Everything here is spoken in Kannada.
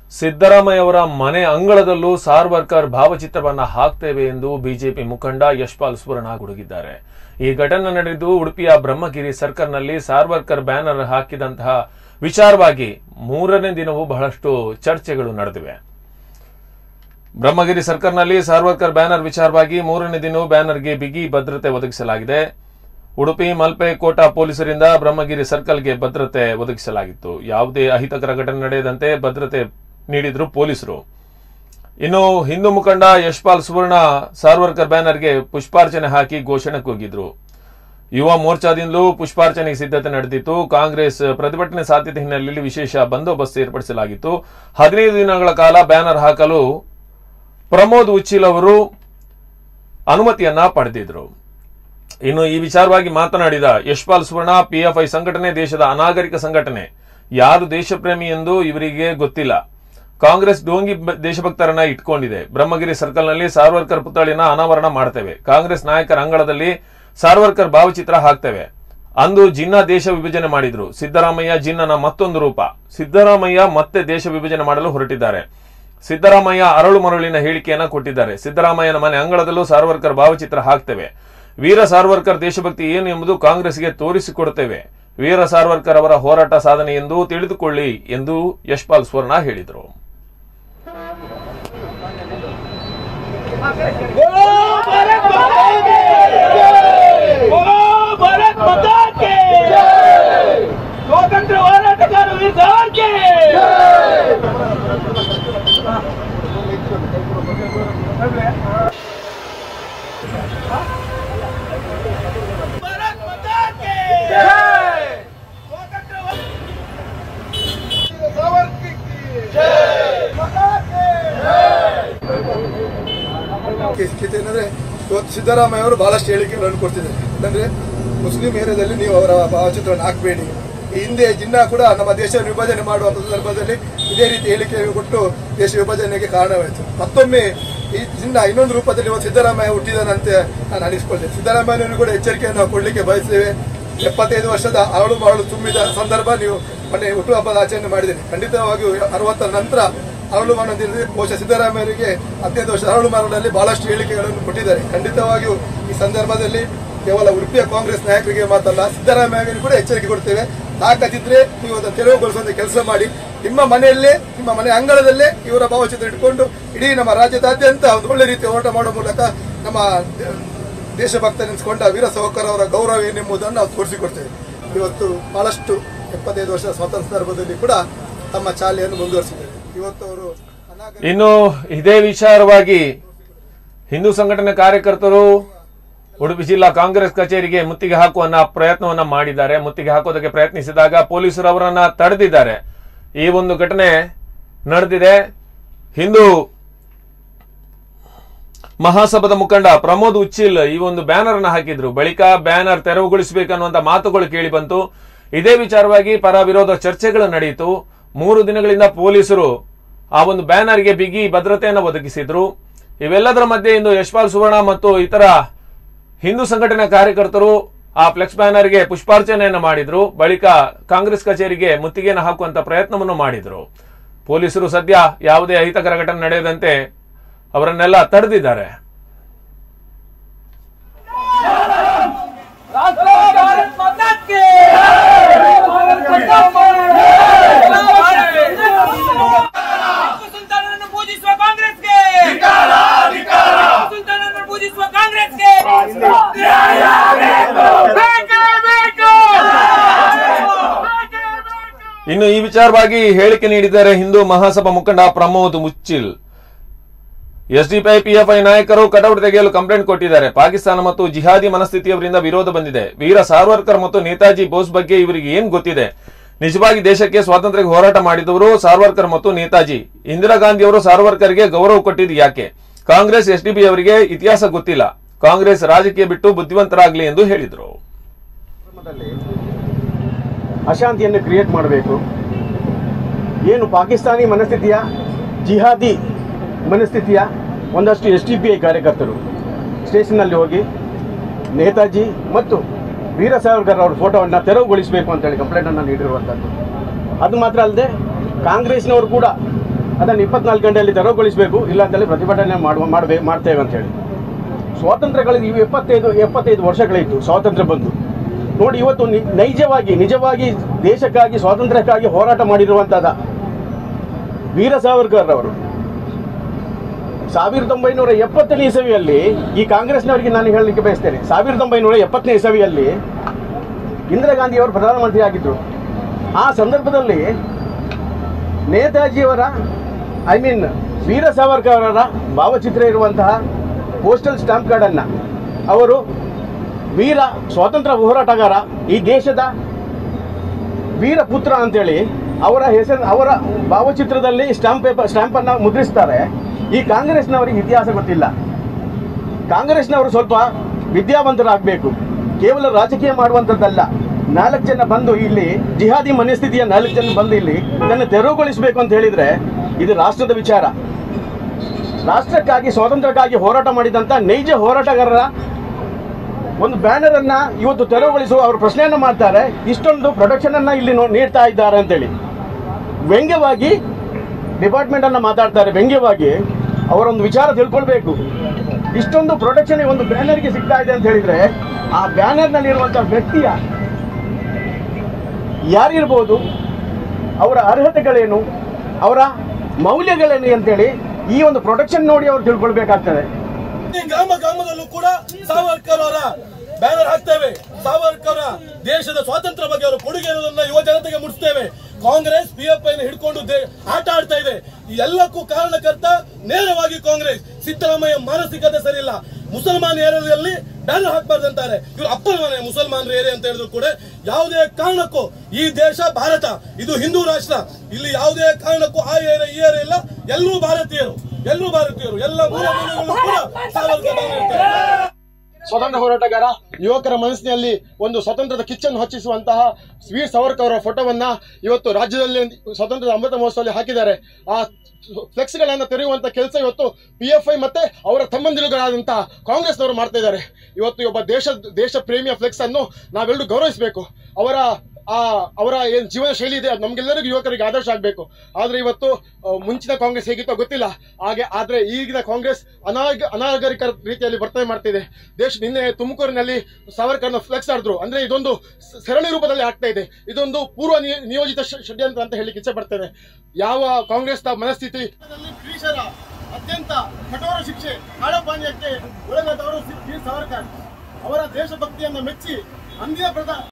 ಸಿದ್ದರಾಮಯ್ಯವರ ಮನೆ ಅಂಗಳದಲ್ಲೂ ಸಾರ್ವರ್ಕರ್ ಭಾವಚಿತ್ರವನ್ನ ಹಾಕ್ತೇವೆ ಎಂದು ಬಿಜೆಪಿ ಮುಖಂಡ ಯಶ್ಪಾಲ್ ಸುವರ್ಣ ಗುಡುಗಿದ್ದಾರೆ ಈ ಘಟನೆ ನಡೆದು ಉಡುಪಿಯ ಬ್ರಹ್ಮಗಿರಿ ಸರ್ಕಲ್ನಲ್ಲಿ ಸಾರ್ವರ್ಕರ್ ಬ್ಯಾನರ್ ಹಾಕಿದಂತಹ ವಿಚಾರವಾಗಿ ಮೂರನೇ ದಿನವೂ ಬಹಳಷ್ಟು ಚರ್ಚೆಗಳು ನಡೆದಿವೆ ಬ್ರಹ್ಮಗಿರಿ ಸರ್ಕಲ್ನಲ್ಲಿ ಸಾರ್ವರ್ಕರ್ ಬ್ಯಾನರ್ ವಿಚಾರವಾಗಿ ಮೂರನೇ ದಿನವೂ ಬ್ಯಾನರ್ಗೆ ಬಿಗಿ ಭದ್ರತೆ ಒದಗಿಸಲಾಗಿದೆ ಉಡುಪಿ ಮಲ್ಪೆ ಕೋಟಾ ಪೊಲೀಸರಿಂದ ಬ್ರಹ್ಮಗಿರಿ ಸರ್ಕಲ್ಗೆ ಭದ್ರತೆ ಒದಗಿಸಲಾಗಿತ್ತು ಯಾವುದೇ ಅಹಿತಕರ ಘಟನೆ ನಡೆಯದಂತೆ ಭದ್ರತೆ ನೀಡಿದ್ರು ಪೊಲೀಸರು ಇನ್ನು ಹಿಂದೂ ಮುಖಂಡ ಯಶ್ಪಾಲ್ ಸುವರ್ಣ ಸಾರ್ವರ್ಕರ್ ಬ್ಯಾನರ್ಗೆ ಪುಷ್ಪಾರ್ಚನೆ ಹಾಕಿ ಘೋಷಣೆ ಕೂಗಿದ್ರು ಯುವ ಮೋರ್ಚಾದಿಂದಲೂ ಪುಷ್ಪಾರ್ಚನೆಗೆ ಸಿದ್ಧತೆ ನಡೆದಿತ್ತು ಕಾಂಗ್ರೆಸ್ ಪ್ರತಿಭಟನೆ ಸಾಧ್ಯತೆ ಹಿನ್ನೆಲೆಯಲ್ಲಿ ವಿಶೇಷ ಬಂದೋಬಸ್ತ್ ಏರ್ಪಡಿಸಲಾಗಿತ್ತು ಹದಿನೈದು ದಿನಗಳ ಕಾಲ ಬ್ಯಾನರ್ ಹಾಕಲು ಪ್ರಮೋದ್ ಉಚ್ಚಿಲ್ ಅವರು ಅನುಮತಿಯನ್ನ ಪಡೆದಿದ್ರು ಇನ್ನು ಈ ವಿಚಾರವಾಗಿ ಮಾತನಾಡಿದ ಯಶ್ಪಾಲ್ ಸುವರ್ಣ ಪಿಎಫ್ಐ ಸಂಘಟನೆ ದೇಶದ ಅನಾಗರಿಕ ಸಂಘಟನೆ ಯಾರು ದೇಶಪ್ರೇಮಿ ಎಂದು ಇವರಿಗೆ ಗೊತ್ತಿಲ್ಲ ಕಾಂಗ್ರೆಸ್ ಡೋಂಗಿ ಬ- ದೇಶಭಕ್ತರನ್ನ ಇಟ್ಕೊಂಡಿದೆ ಬ್ರಹ್ಮಗಿರಿ ಸರ್ಕಲ್ನಲ್ಲಿ ಸಾರ್ವರ್ಕರ್ ಪುತ್ಥಳಿನ ಅನಾವರಣ ಮಾಡ್ತೇವೆ ಕಾಂಗ್ರೆಸ್ ನಾಯಕರ ಅಂಗಳದಲ್ಲಿ ಸಾರ್ವರ್ಕರ್ ಭಾವಚಿತ್ರ ಹಾಕ್ತೇವೆ ಅಂದು ಜಿನ್ನ ದೇಶ ವಿಭಜನೆ ಮಾಡಿದ್ರು ಸಿದ್ದರಾಮಯ್ಯ ಜಿನ್ನನ ಮತ್ತೊಂದು ರೂಪ ಸಿದ್ದರಾಮಯ್ಯ ಮತ್ತೆ ದೇಶ ವಿಭಜನೆ ಮಾಡಲು ಹೊರಟಿದ್ದಾರೆ ಸಿದ್ದರಾಮಯ್ಯ ಅರಳು ಮರಳಿನ ಹೇಳಿಕೆಯನ್ನ ಕೊಟ್ಟಿದ್ದಾರೆ ಸಿದ್ದರಾಮಯ್ಯನ ಮನೆ ಅಂಗಳದಲ್ಲೂ ಸಾರ್ವರ್ಕರ್ ಭಾವಚಿತ್ರ ಹಾಕ್ತೇವೆ ವೀರ ಸಾರ್ವರ್ಕರ್ ದೇಶಭಕ್ತಿ ಏನು ಎಂಬುದು ಕಾಂಗ್ರೆಸ್ಗೆ ತೋರಿಸಿಕೊಡುತ್ತೇವೆ ವೀರ ಸಾರ್ವರ್ಕರ್ ಅವರ ಹೋರಾಟ ಸಾಧನೆ ಎಂದು ತಿಳಿದುಕೊಳ್ಳಿ ಎಂದು ಯಶ್ಪಾಲ್ ಸ್ವರ್ಣ ಹೇಳಿದರು बोलो भारत माता की बोलो भारत माता की स्वतंत्र ಹೋರಾಟಗಾರ ವೀರ ಸಾವರ್ಕರ್ ಭಾರತ್ ಮಾತಾ की ಸ್ವತಂತ್ರ ಸಾವರ್ಕರ್ ಮಾತಾ की ಸ್ಥಿತಿ ಏನಂದ್ರೆ ಇವತ್ತು ಸಿದ್ದರಾಮಯ್ಯ ಅವರು ಬಹಳಷ್ಟು ಹೇಳಿಕೆಗಳನ್ನು ಕೊಡ್ತಿದ್ದಾರೆ ಅಂದ್ರೆ ಮುಸ್ಲಿಂ ಏರಿಯಾದಲ್ಲಿ ನೀವು ಅವರ ಭಾವಚಿತ್ರವನ್ನು ಹಾಕಬೇಡಿ ಈ ಹಿಂದೆ ಜಿನ್ನಾ ಕೂಡ ನಮ್ಮ ದೇಶ ವಿಭಜನೆ ಮಾಡುವ ಸಂದರ್ಭದಲ್ಲಿ ಇದೇ ರೀತಿ ಹೇಳಿಕೆ ಕೊಟ್ಟು ದೇಶ ವಿಭಜನೆಗೆ ಕಾರಣವಾಯಿತು ಮತ್ತೊಮ್ಮೆ ಈ ಜಿನ್ನಾ ಇನ್ನೊಂದು ರೂಪದಲ್ಲಿ ಇವತ್ತು ಸಿದ್ದರಾಮಯ್ಯ ಹುಟ್ಟಿದಾನಂತೆ ನಾನು ಅನಿಸ್ಕೊಳ್ತೇನೆ ಸಿದ್ದರಾಮಯ್ಯನನ್ನು ಕೂಡ ಎಚ್ಚರಿಕೆಯನ್ನು ಕೊಡಲಿಕ್ಕೆ ಬಯಸ್ತೇವೆ ಎಪ್ಪತ್ತೈದು ವರ್ಷದ ಅರಳು ಮರಳು ತುಂಬಿದ ಸಂದರ್ಭ ನೀವು ಮೊನ್ನೆ ಹುಟ್ಟುಹಬ್ಬದ ಆಚರಣೆ ಮಾಡಿದ್ದೀರಿ ಖಂಡಿತವಾಗಿಯೂ ಅರವತ್ತರ ನಂತರ ಅರಳು ಮರಣದಲ್ಲಿ ಬಹುಶಃ ಸಿದ್ದರಾಮಯ್ಯರಿಗೆ ಹದಿನೈದು ವರ್ಷ ಅರಳು ಮರಣದಲ್ಲಿ ಬಹಳಷ್ಟು ಹೇಳಿಕೆಗಳನ್ನು ಕೊಟ್ಟಿದ್ದಾರೆ ಖಂಡಿತವಾಗಿಯೂ ಈ ಸಂದರ್ಭದಲ್ಲಿ ಕೇವಲ ಉಡುಪಿಯ ಕಾಂಗ್ರೆಸ್ ನಾಯಕರಿಗೆ ಮಾತಲ್ಲ ಸಿದ್ದರಾಮಯ್ಯಗೆ ಕೂಡ ಎಚ್ಚರಿಕೆ ಕೊಡ್ತೇವೆ ತಾಕತ್ತಿದ್ರೆ ನೀವು ಅದನ್ನು ತೆರವುಗೊಳಿಸುವಂತ ಕೆಲಸ ಮಾಡಿ ನಿಮ್ಮ ಮನೆಯಲ್ಲೇ ನಿಮ್ಮ ಮನೆ ಅಂಗಳದಲ್ಲೇ ಇವರ ಭಾವಚಿತ್ರ ಇಟ್ಕೊಂಡು ಇಡೀ ನಮ್ಮ ರಾಜ್ಯದಾದ್ಯಂತ ಒಂದು ಒಳ್ಳೆ ರೀತಿಯ ಹೋರಾಟ ಮಾಡುವ ಮೂಲಕ ನಮ್ಮ ದೇ- ದೇಶಭಕ್ತನೆನಿಸಿಕೊಂಡ ವೀರ ಸಾವರ್ಕರ್ ಅವರ ಗೌರವ ಏನೆಂಬುದನ್ನು ನಾವು ತೋರಿಸಿಕೊಡ್ತೇವೆ ಇವತ್ತು ಬಹಳಷ್ಟು ಎಪ್ಪತ್ತೈದು ವರ್ಷ ಸ್ವಾತಂತ್ರ್ಯ ಸಂದರ್ಭದಲ್ಲಿ ಕೂಡ ತಮ್ಮ ಚಾಲೆಯನ್ನು ಮುಂದುವರಿಸಿದ್ದಾರೆ ಇವತ್ತು ಅವರು ಅನಾಗರಿಕ ಇನ್ನು ಇದೇ ವಿಚಾರವಾಗಿ ಹಿಂದೂ ಸಂಘಟನೆ ಕಾರ್ಯಕರ್ತರು ಉಡುಪಿ ಜಿಲ್ಲಾ ಕಾಂಗ್ರೆಸ್ ಕಚೇರಿಗೆ ಮುತ್ತಿಗೆ ಹಾಕುವ ಪ್ರಯತ್ನವನ್ನ ಮಾಡಿದ್ದಾರೆ ಮುತ್ತಿಗೆ ಹಾಕೋದಕ್ಕೆ ಪ್ರಯತ್ನಿಸಿದಾಗ ಪೊಲೀಸರು ಅವರನ್ನ ತಡೆದಿದ್ದಾರೆ ಈ ಒಂದು ಘಟನೆ ನಡೆದಿದೆ ಹಿಂದೂ ಮಹಾಸಭಾದ ಮುಖಂಡ ಪ್ರಮೋದ್ ಉಚ್ಚಿಲ್ ಈ ಒಂದು ಬ್ಯಾನರ್ ಅನ್ನ ಹಾಕಿದ್ರು ಬಳಿಕ ಬ್ಯಾನರ್ ತೆರವುಗೊಳಿಸಬೇಕನ್ನುವಂತ ಮಾತುಗಳು ಕೇಳಿ ಬಂತು ಇದೇ ವಿಚಾರವಾಗಿ ಪರ ವಿರೋಧ ಚರ್ಚೆಗಳು ನಡೆಯಿತು ಮೂರು ದಿನಗಳಿಂದ ಪೊಲೀಸರು ಆ ಒಂದು ಬ್ಯಾನರ್ಗೆ ಬಿಗಿ ಭದ್ರತೆಯನ್ನು ಒದಗಿಸಿದ್ರು ಇವೆಲ್ಲದರ ಮಧ್ಯೆ ಇಂದು ಯಶ್ಪಾಲ್ ಸುವರ್ಣ ಮತ್ತು ಇತರ ಹಿಂದೂ ಸಂಘಟನೆ ಕಾರ್ಯಕರ್ತರು ಆ ಫ್ಲೆಕ್ಸ್ ಬ್ಯಾನರ್ಗೆ ಪುಷ್ಪಾರ್ಚನೆಯನ್ನು ಮಾಡಿದ್ರು ಬಳಿಕ ಕಾಂಗ್ರೆಸ್ ಕಚೇರಿಗೆ ಮುತ್ತಿಗೆಯನ್ನು ಹಾಕುವಂತ ಪ್ರಯತ್ನವನ್ನು ಮಾಡಿದ್ರು ಪೊಲೀಸರು ಸದ್ಯ ಯಾವುದೇ ಅಹಿತಕರ ಘಟನೆ ನಡೆಯದಂತೆ ಅವರನ್ನೆಲ್ಲ ತಡೆದಿದ್ದಾರೆ भारत माता के ಸುಲ್ತಾನರನ್ನು ಪೂಜಿಸುವ ಕಾಂಗ್ರೆಸ್ಗೆ ಸುಲ್ತಾನರನ್ನು ಪೂಜಿಸುವ ಕಾಂಗ್ರೆಸ್ಗೆ ಬೇಕೇ ಬೇಕು ಬೇಕೇ ಬೇಕು ಇನ್ನು ಈ ವಿಚಾರವಾಗಿ ಹೇಳಿಕೆ ನೀಡಿದ್ದಾರೆ ಹಿಂದೂ ಮಹಾಸಭಾ ಮುಖಂಡ ಪ್ರಮೋದ್ ಮುಚ್ಚಿಲ್ ಎಸ್ಡಿಪಿಐ ಪಿಎಫ್ಐ ನಾಯಕರು ಕಟೌಟ್ ತೆಗೆಯಲು ಕಂಪ್ಲೇಂಟ್ ಕೊಟ್ಟಿದ್ದಾರೆ ಪಾಕಿಸ್ತಾನ ಮತ್ತು ಜಿಹಾದಿ ಮನಸ್ಥಿತಿಯವರಿಂದ ವಿರೋಧ ಬಂದಿದೆ ವೀರ ಸಾರ್ವರ್ಕರ್ ಮತ್ತು ನೇತಾಜಿ ಬೋಸ್ ಬಗ್ಗೆ ಇವರಿಗೆ ಏನ್ ಗೊತ್ತಿದೆ ನಿಜವಾಗಿ ದೇಶಕ್ಕೆ ಸ್ವಾತಂತ್ರ್ಯಕ್ಕೆ ಹೋರಾಟ ಮಾಡಿದವರು ಸಾರ್ವರ್ಕರ್ ಮತ್ತು ನೇತಾಜಿ ಇಂದಿರಾ ಗಾಂಧಿ ಅವರು ಸಾರ್ವರ್ಕರ್ಗೆ ಗೌರವ ಕೊಟ್ಟಿದ್ದು ಯಾಕೆ ಕಾಂಗ್ರೆಸ್ ಎಸ್ಡಿಪಿ ಅವರಿಗೆ ಇತಿಹಾಸ ಗೊತ್ತಿಲ್ಲ ಕಾಂಗ್ರೆಸ್ ರಾಜಕೀಯ ಬಿಟ್ಟು ಬುದ್ಧಿವಂತರಾಗಲಿ ಎಂದು ಹೇಳಿದರು ಧರ್ಮದಲ್ಲಿ ಅಶಾಂತಿಯನ್ನು ಕ್ರಿಯೇಟ್ ಮಾಡಬೇಕು ಏನು ಪಾಕಿಸ್ತಾನಿ ಮನಸ್ಥಿತಿಯ ಜಿಹಾದಿ ಮನಸ್ಥಿತಿಯ ಒಂದಷ್ಟು ಎಸ್ ಟಿ ಪಿ ಐ ಕಾರ್ಯಕರ್ತರು ಸ್ಟೇಷನ್ನಲ್ಲಿ ಹೋಗಿ ನೇತಾಜಿ ಮತ್ತು ವೀರ ಸಾವರ್ಕರ್ ಅವರ ಫೋಟೋವನ್ನು ತೆರವುಗೊಳಿಸಬೇಕು ಅಂತೇಳಿ ಕಂಪ್ಲೇಂಟನ್ನು ನೀಡಿರುವಂಥದ್ದು ಅದು ಮಾತ್ರ ಅಲ್ಲದೆ ಕಾಂಗ್ರೆಸ್ನವರು ಕೂಡ ಅದನ್ನು ಇಪ್ಪತ್ನಾಲ್ಕು ಗಂಟೆಯಲ್ಲಿ ತೆರವುಗೊಳಿಸಬೇಕು ಇಲ್ಲ ಅಂತೇಳಿ ಪ್ರತಿಭಟನೆ ಮಾಡುವ ಮಾಡಬೇಕು ಮಾಡ್ತೇವೆ ಅಂತ ಹೇಳಿ ಸ್ವಾತಂತ್ರ್ಯಗಳಿಗೆ ಇವು ಎಪ್ಪತ್ತೈದು ಎಪ್ಪತ್ತೈದು ವರ್ಷಗಳಿತ್ತು ಸ್ವಾತಂತ್ರ್ಯ ಬಂದು ನೋಡಿ ಇವತ್ತು ನಿ- ನೈಜವಾಗಿ ನಿಜವಾಗಿ ದೇಶಕ್ಕಾಗಿ ಸ್ವಾತಂತ್ರ್ಯಕ್ಕಾಗಿ ಹೋರಾಟ ಮಾಡಿರುವಂಥದ್ದ ವೀರ ಸಾವರ್ಕರ್ ಅವರು ಸಾವಿರದ ಒಂಬೈನೂರ ಎಪ್ಪತ್ತನೇ ಇಸವಿಯಲ್ಲಿ ಈ ಕಾಂಗ್ರೆಸ್ನವರಿಗೆ ನಾನು ಹೇಳಲಿಕ್ಕೆ ಬಯಸ್ತೇನೆ ಸಾವಿರದ ಒಂಬೈನೂರ ಎಪ್ಪತ್ತನೇ ಇಸವಿಯಲ್ಲಿ ಇಂದಿರಾ ಗಾಂಧಿ ಅವರು ಪ್ರಧಾನಮಂತ್ರಿ ಆಗಿದ್ದರು ಆ ಸಂದರ್ಭದಲ್ಲಿ ನೇತಾಜಿಯವರ ಐ ಮೀನ್ ವೀರ ಸಾವರ್ಕರ್ ಅವರ ಭಾವಚಿತ್ರ ಇರುವಂತಹ ಪೋಸ್ಟಲ್ ಸ್ಟಾಂಪ್ ಕಾರ್ಡನ್ನು ಅವರು ವೀರ ಸ್ವಾತಂತ್ರ್ಯ ಹೋರಾಟಗಾರ ಈ ದೇಶದ ವೀರ ಪುತ್ರ ಅಂತೇಳಿ ಅವರ ಹೆಸರು ಅವರ ಭಾವಚಿತ್ರದಲ್ಲಿ ಸ್ಟಾಂಪ್ ಪೇಪರ್ ಸ್ಟಾಂಪನ್ನು ಮುದ್ರಿಸ್ತಾರೆ ಈ ಕಾಂಗ್ರೆಸ್ನವರಿಗೆ ಇತಿಹಾಸ ಗೊತ್ತಿಲ್ಲ ಕಾಂಗ್ರೆಸ್ನವರು ಸ್ವಲ್ಪ ವಿದ್ಯಾವಂತರಾಗಬೇಕು ಕೇವಲ ರಾಜಕೀಯ ಮಾಡುವಂಥದ್ದಲ್ಲ ನಾಲ್ಕು ಜನ ಬಂದು ಇಲ್ಲಿ ಜಿಹಾದಿ ಮನಸ್ಥಿತಿಯ ನಾಲ್ಕು ಜನ ಬಂದು ಇಲ್ಲಿ ಇದನ್ನು ತೆರವುಗೊಳಿಸಬೇಕು ಅಂತ ಹೇಳಿದ್ರೆ ಇದು ರಾಷ್ಟ್ರದ ವಿಚಾರ ರಾಷ್ಟ್ರಕ್ಕಾಗಿ ಸ್ವಾತಂತ್ರ್ಯಕ್ಕಾಗಿ ಹೋರಾಟ ಮಾಡಿದಂಥ ನೈಜ ಹೋರಾಟಗಾರರ ಒಂದು ಬ್ಯಾನರ್ ಅನ್ನ ಇವತ್ತು ತೆರವುಗೊಳಿಸುವ ಅವರು ಪ್ರಶ್ನೆಯನ್ನ ಮಾಡ್ತಾರೆ ಇಷ್ಟೊಂದು ಪ್ರೊಟೆಕ್ಷನ್ ಅನ್ನ ಇಲ್ಲಿ ನೋ- ನೀಡ್ತಾ ಇದ್ದಾರೆ ಅಂತೇಳಿ ವ್ಯಂಗ್ಯವಾಗಿ ಡಿಪಾರ್ಟ್ಮೆಂಟ್ ಅನ್ನ ಮಾತಾಡ್ತಾರೆ ವ್ಯಂಗ್ಯವಾಗಿ ಅವರೊಂದು ವಿಚಾರ ತಿಳ್ಕೊಳ್ಬೇಕು ಇಷ್ಟೊಂದು ಪ್ರೊಟೆಕ್ಷನ್ ಒಂದು ಬ್ಯಾನರ್ಗೆ ಸಿಗ್ತಾ ಇದೆ ಅಂತ ಹೇಳಿದ್ರೆ ಆ ಬ್ಯಾನರ್ನಲ್ಲಿರುವಂತಹ ವ್ಯಕ್ತಿಯ ಯಾರಿರ್ಬೋದು ಅವರ ಅರ್ಹತೆಗಳೇನು ಅವರ ಮೌಲ್ಯಗಳೇನು ಅಂತೇಳಿ ಈ ಒಂದು ಪ್ರೊಟೆಕ್ಷನ್ ನೋಡಿ ಅವ್ರು ತಿಳ್ಕೊಳ್ಬೇಕಾಗ್ತದೆ ಈ ಗ್ರಾಮ ಗ್ರಾಮದಲ್ಲೂ ಕೂಡ ಸಾವರ್ಕರ್ ಅವರ ಬ್ಯಾನರ್ ಹಾಕ್ತೇವೆ ಸಾವರ್ಕರ್ ಅವರ ದೇಶದ ಸ್ವಾತಂತ್ರ್ಯ ಬಗ್ಗೆ ಅವರ ಕೊಡುಗೆ ಇರುವುದನ್ನ ಯುವ ಜನತೆಗೆ ಮುಟ್ಟಿಸ್ತೇವೆ ಕಾಂಗ್ರೆಸ್ ಪಿಎಫ್ ಐನ ಹಿಡ್ಕೊಂಡು ದೇ- ಆಟ ಆಡ್ತಾ ಇದೆ ಈ ಎಲ್ಲಕ್ಕೂ ಕಾರಣಕರ್ತ ನೇರವಾಗಿ ಕಾಂಗ್ರೆಸ್ ಸಿದ್ದರಾಮಯ್ಯ ಮಾನಸಿಕತೆ ಸರಿಯಿಲ್ಲ ಮುಸಲ್ಮಾನ ಏರಿಯಾದಲ್ಲಿ ಬ್ಯಾನರ್ ಹಾಕ್ಬಾರ್ದು ಅಂತಾರೆ ಇವರು ಅಪ್ಪನ ಮನೆ ಮುಸಲ್ಮಾನರ ಏರಿಯಾ ಅಂತ ಹೇಳಿದ್ರು ಕೂಡ ಯಾವುದೇ ಕಾರಣಕ್ಕೂ ಈ ದೇಶ ಭಾರತ ಇದು ಹಿಂದೂ ರಾಷ್ಟ್ರ ಇಲ್ಲಿ ಯಾವುದೇ ಕಾರಣಕ್ಕೂ ಆ ಏರಿಯಾ ಈ ಏರಿಯಾ ಇಲ್ಲ ಎಲ್ಲರೂ ಭಾರತೀಯರು ಎಲ್ಲರೂ ಭಾರತೀಯರು ಎಲ್ಲ ಮೂಲ ಮೂಲಗಳು ಕೂಡ ಸಾವರ್ಕರ್ banner ಇರ್ತದೆ. ಸ್ವಾತಂತ್ರ್ಯ ಹೋರಾಟಗಾರ ಯುವಕರ ಮನಸ್ಸಿನಲ್ಲಿ ಒಂದು ಸ್ವಾತಂತ್ರ್ಯದ ಕಿಚ್ಚನ್ನು ಹಚ್ಚಿಸುವಂತಹ ವೀರ್ ಸಾವರ್ಕರ್ ಅವರ ಫೋಟೋವನ್ನ ಇವತ್ತು ರಾಜ್ಯದಲ್ಲಿ ಸ್ವಾತಂತ್ರ್ಯದ ಅಮೃತ ಮಹೋತ್ಸವದಲ್ಲಿ ಹಾಕಿದ್ದಾರೆ ಆ ಫ್ಲೆಕ್ಸ್ ಗಳನ್ನ ತೆರೆಯುವಂತ ಕೆಲಸ ಇವತ್ತು ಪಿ ಎಫ್ ಐ ಮತ್ತೆ ಅವರ ತಮ್ಮಂದಿರುಗಳಾದಂತಹ ಕಾಂಗ್ರೆಸ್ನವರು ಮಾಡ್ತಾ ಇದ್ದಾರೆ ಇವತ್ತು ಒಬ್ಬ ದೇಶ ದೇಶ ಪ್ರೇಮಿಯ ಫ್ಲೆಕ್ಸ್ ಅನ್ನು ನಾವೆಲ್ಲರೂ ಗೌರವಿಸಬೇಕು ಅವರ ಆ ಅವರ ಏನ್ ಜೀವನ ಶೈಲಿ ಇದೆ ಅದು ನಮ್ಗೆಲ್ಲರಿಗೂ ಯುವಕರಿಗೆ ಆದರ್ಶ ಆಗಬೇಕು ಆದ್ರೆ ಇವತ್ತು ಆ, ಮುಂಚಿನ ಕಾಂಗ್ರೆಸ್ ಹೇಗಿತ್ತೋ ಗೊತ್ತಿಲ್ಲ ಹಾಗೆ ಆದ್ರೆ ಈಗಿನ ಕಾಂಗ್ರೆಸ್ ಅನಾಗ ಅನಾಗರಿಕ ರೀತಿಯಲ್ಲಿ ವರ್ತನೆ ಮಾಡ್ತಿದೆ ದೇಶ ನಿನ್ನೆ ತುಮಕೂರಿನಲ್ಲಿ ಸಾವರ್ಕರ್ನ ಫ್ಲೆಕ್ಸ್ ಆಡಿದ್ರು ಅಂದ್ರೆ ಇದೊಂದು ಸ- ಸರಣಿ ರೂಪದಲ್ಲಿ ಆಗ್ತಾ ಇದೆ ಇದೊಂದು ಪೂರ್ವ ನಿಯ- ನಿಯೋಜಿತ ಷ- ಷಡ್ಯಂತ್ರ ಅಂತ ಹೇಳಿ ಇಚ್ಛೆ ಪಡ್ತೇನೆ ಯಾವ ಕಾಂಗ್ರೆಸ್ ಮನಸ್ಥಿತಿ ಬ್ರಿಟಿಷರ ಅತ್ಯಂತ ಕಠೋರ ಶಿಕ್ಷೆ ಕಾಳಪಾನೀಯಕ್ಕೆ ಒಳಗಾದವರು ವೀರ್ ಸಾವರ್ಕರ್ ಅವರ ದೇಶಭಕ್ತಿಯನ್ನು ಮೆಚ್ಚಿ ಅಂದಿನ ಪ್ರಧಾನ